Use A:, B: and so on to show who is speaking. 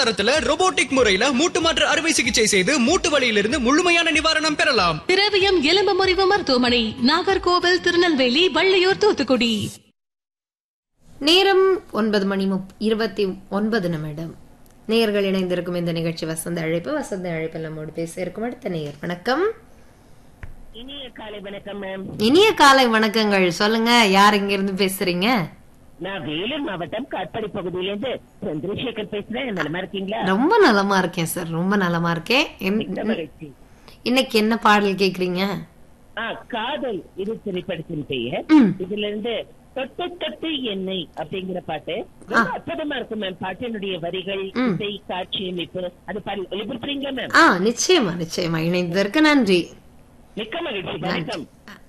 A: சுகாதாரத்துல robotic முறையில மூட்டு மாற்று அறுவை சிகிச்சை செய்து மூட்டு வலியிலிருந்து முழுமையான நிவாரணம் பெறலாம்
B: திரவியம் எலும்பு முறிவு மருத்துவமனை நாகர்கோவில் திருநெல்வேலி வள்ளியூர் தூத்துக்குடி
C: நேரம் ஒன்பது மணி முப் இருபத்தி ஒன்பது நிமிடம் நேயர்கள் இணைந்திருக்கும் இந்த நிகழ்ச்சி வசந்த அழைப்பு வசந்த அழைப்பில் நம்மோடு பேச இருக்கும் அடுத்த நேயர் வணக்கம்
D: இனிய காலை வணக்கம் மேம்
C: இனிய காலை வணக்கங்கள் சொல்லுங்க யார் இங்க இருந்து பேசுறீங்க
D: நான் வேலூர் மாவட்டம் காட்பாடி பகுதியிலிருந்து சந்திரசேகர் பேசுறேன் நலமா இருக்கீங்களா
C: ரொம்ப நலமா இருக்கேன் சார் ரொம்ப நலமா இருக்கேன் என்-
D: மிக்க மகிழ்ச்சி
C: இன்னைக்கு என்ன பாடல் கேக்குறீங்க
D: ஆ காதல் இது திரைப்படத்தின் பெயர்
C: ம்.
D: இதுல இருந்து தொட்டு தொட்டு என்னை அப்படிங்கிற பாட்டு ரொம்ப அற்புதமா இருக்கும் மேம் பாட்டினுடைய வரிகள் இசை காட்சி அமைப்பு அது பாடல் ஒளிபரப்புறீங்களா மேம்
C: ஆ நிச்சயமா நிச்சயமா இணைந்ததற்கு நன்றி
D: மிக்க மகிழ்ச்சி வணக்கம்